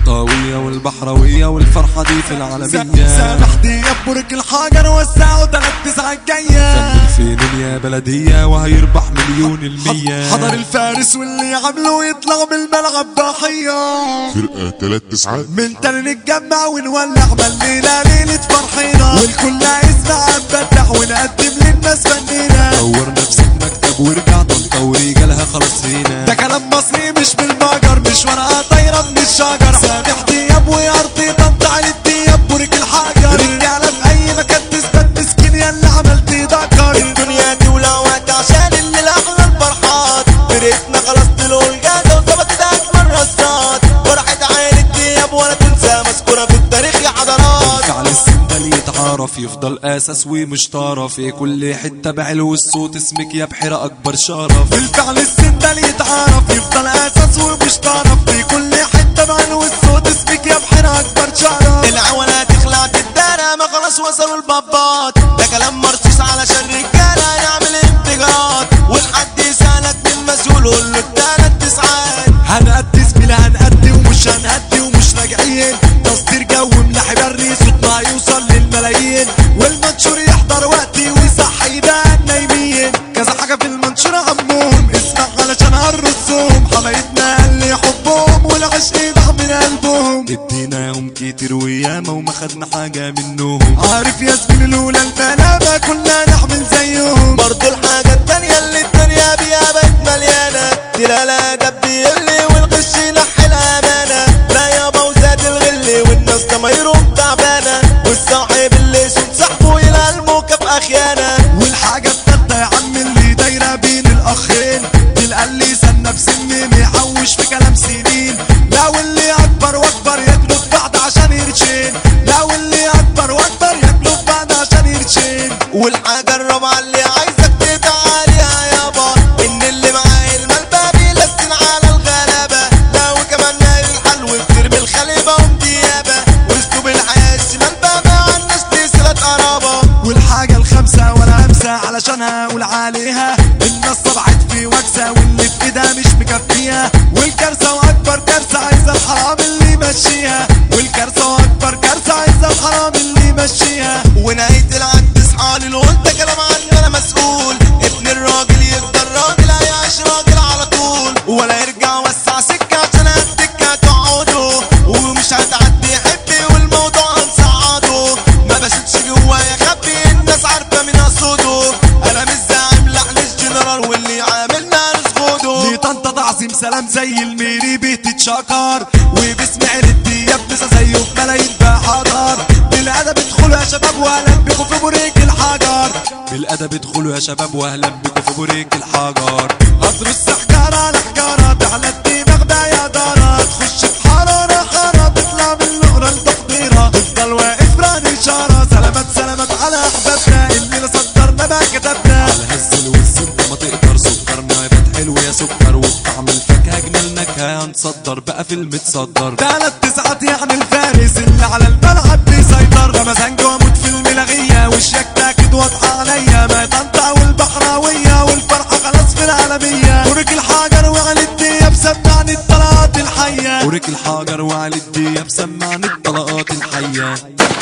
الطنطاوية والبحراوية والفرحة دي في العالمية سامح دياب برج الحجر وسعوا تلات تسعة جاية فنان فين يا بلدية وهيربح مليون المية حضر الفارس واللي عمله يطلع بالملعب ضحية فرقة تلات تسعات من تاني نتجمع ونولع ملينا ليلة فرحنا والكل يسمع نفتح ونقدم للناس فنينا طور نفسك مكتب ورجع طنطاوي جالها خلاص فينا ده كلام مصري مش بالمجر مش ورقة طايرة من الشجر سامح دياب ويارضي طنطا دياب برج الحجر رجالة في أي مكان تثبت مسكين ياللي عملت ذكر الدنيا دي ولوات عشان اللي الاحلى الفرحات فرقتنا خلاص طلعوا الجادة وثبتت اجمل رصات فرحة عيلة دياب ولا تنسى مذكورة في التاريخ يا حضرات فعل السندل يتعرف يفضل اساس ومش طرف في كل حتة بعلو الصوت اسمك يا بحيرة اكبر شرف بالفعل السندل يتعرف يفضل اساس ومش طرف في كل حته بعلو الصوت اسمك يا بحيرة اكبر شرف العوالة تخلع تدارى ما خلاص وصلوا البابات ده كلام مرصوص علشان رجالة يعمل انفجارات والحد يسألك من مسؤول قول له التلات تسعات هنأدي زميلة هنأدي ومش هنأدي ومش راجعين تصدير جو ملاحي بري صوتنا يوصل للملايين والمنشور يحضر وقتي ويصحي بقى النايمين كذا حاجة في المنشور عمهم اسمع علشان هنرصهم حبايبنا اللي حبهم والعشق يضح من قلبهم اديناهم كتير وياما وما خدنا حاجة منهم عارف يا زميلي لولا المنامة كنا نحمل زيهم برضو الحاجة التانية اللي الدنيا بيها بقت مليانة دي لا لا دب يقل والغش ينحي الأمانة لا يابا وزاد الغل والناس ضمايرهم تعبانة والصاحب اللي يسود صاحبه يلقى المكافأة خيانة والحاجة التالتة يا عم اللي دايرة بين الأخين تلقى اللي سنة بسن محوش في كلام سنين لو اللي أكبر وأكبر ياكلوا في بعض عشان يرشين لو اللي أكبر وأكبر ياكلوا في بعض عشان يرشين والحاجة الرابعة اللي عايزك تدعى عليها يابا إن اللي معاه المال بقى بيلسن على الغلابة لو كمان نار الحلو بترمي الخليبة ومديابة واسلوب الحياة الشمال بقى مع الناس بيسرق قرابة والحاجة الخامسة ولا همسة علشان أقول عليها الناس طبعت في وكسة واللي في إيدها مش مكفيها والكارثة وأكبر كارثة عايزة الحرام اللي يمشيها والكارثة وأكبر كارثة عايزة الحرام اللي يمشيها ونهاية العد تصحى للقول ده كلام عني أنا مسؤول ابن الراجل يفضل راجل هيعيش راجل على طول ولا يرجع وسع سكة عشان الدكة تقعدوا ومش هتعدي حبي والموضوع هنصعده ما بشوفش جوايا خبي الناس عارفة مين أقصده أنا مش زعيم لحن الجنرال واللي عاملنا نسخده ليه طنطا تعظيم سلام زي الميري بتتشكر وباسم عيلة دياب نسا زيه في ملايين بحضر بالأدب ادخلوا يا شباب وأهلا بكم في بريك الحجر بالادب ادخلوا يا شباب واهلا بكم في بريك الحجر هترص حجارة على حجارة تعلى الدماغ ده يا دارة تخش في حرارة حارة تطلع من النقرة لتحضيرة تفضل واقف راني إشارة سلامات سلامات على أحبابنا اللي صدرنا ما كتبنا على الهز الوز انت ما تقدر سكرنا يبقى حلو يا سكر وبطعم الفاكهة اجمل نكهة هنصدر بقى في المتصدر تلات تسعات يعني الفارس اللي على الملعب بيسيطر رمزان جوه موت في الملغية وشك تاكد واضحة عليا ما طنطا والبحراوية والفرحة خلاص في العالمية برج الحجر وعلى الدياب سمعني الطلعات الحية ورك الحجر وعلى الدياب سمعني الطلقات الحية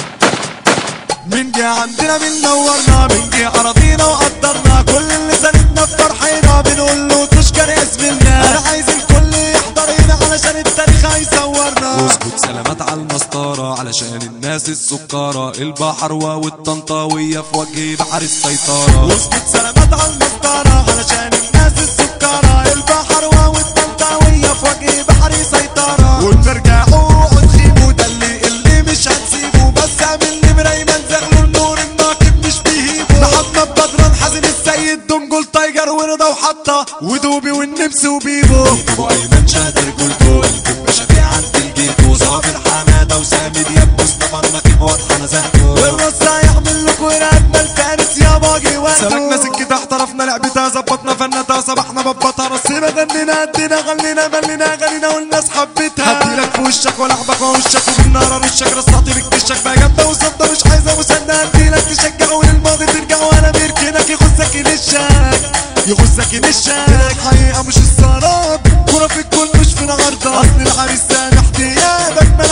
من جه عندنا من نورنا من جه أراضينا وقدرنا كل اللي ساندنا في فرحنا بنقول له تشكر اسم الله أنا عايز الكل يحضر هنا علشان التاريخ هيصورنا واظبط سلامات على المسطرة علشان الناس السكارة البحروة والطنطاوية في وجه بحر السيطرة واظبط سلامات على المسطرة علشان الناس السكرة البحر والطنطاوية في وجه بحري سيطرة ونرجعوا وتخيبوا ده اللي اللي مش هنسيبه بس اعمل لي مريمان زغلول النور الناقد مش بيهيبه محمد بدران حازم السيد دنجل تايجر ورضا وحطة ودوبي والنمس وبيبو وايمن شاطر قلتو الكب شفيع عند الجيتو صابر حمادة وسامي دياب مصطفى النقيب واضحة نزهته والرص هيعمل لكم اجمل فارس يا باجي وقته سلكنا سكتها احترفنا لعبتها ظبطنا فنتها صبحنا ببطها رصينا غنينا ادينا غنينا ملينا غنينا والناس حبتها هديلك في وشك ولعبك ووشك وبالنار رشك رصعتي بكتشك بقى جامده وصدى مش عايزه مسنة هديلك تشجع وللماضي ترجع وانا بيركنك يخصك ينشك يغزك ينشك الحقيقه مش السراب كرة في الكل مش في العرضة اصل الحارس سامح ديابك ما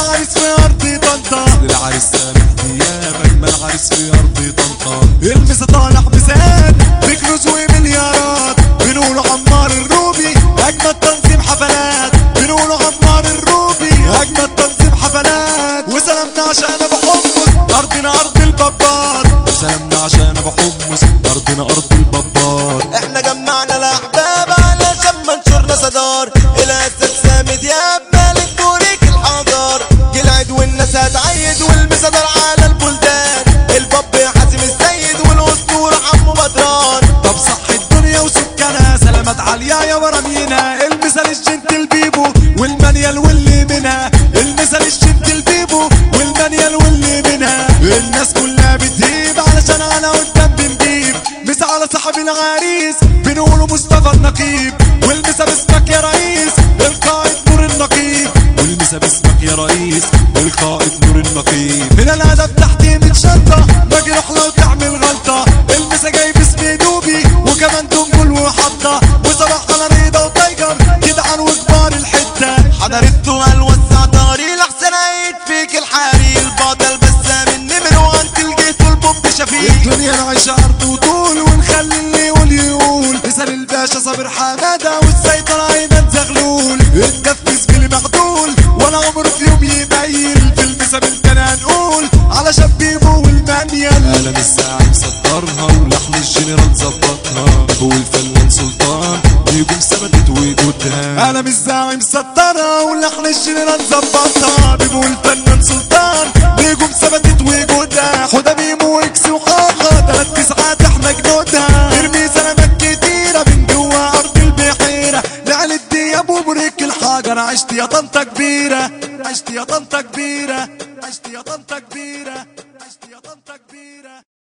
نقيب والمسا باسمك يا رئيس القائد نور النقيب والمسا باسمك يا رئيس القائد نور النقيب من الهدف تحتي متشنطة باجي رحلة وتعمل غلطة المسا جاي باسمي دوبي وكمان دنجل وحطة وصباح على رضا وتايجر جدعان وكبار الحتة حضرت وقال وسع طريق لحسن عيد فيك الحري البطل بس من نمر وانت الجيت والبوب شفيق الدنيا نعيش ارض وطول ونخلي اللي يقول يقول مثال الباشا صابر حماده والسيطرة ايمن زغلول التنفيذ بالي مخدول ولا عمره في يوم يبين في المسا بنتنا هنقول على شبيبه والمانيال قلم الزاعم سطرها ولحن الجنرال ظبطها ابو الفنان سلطان نجوم ثبتت وجودها انا مش زاعم مسطرة ولحن الجنرال ظبطها بيبو الفنان سلطان نجوم ثبتت وجودها خدها بيمو اكس وحاقة تلات تسعات احنا جنودها ارمي سلامات كتيرة من جوا ارض البحيرة نعل الدياب وبريك الحجر عشت يا طنطا كبيرة عشت يا طنطا كبيرة عشت يا طنطا كبيرة عشت يا طنطا كبيرة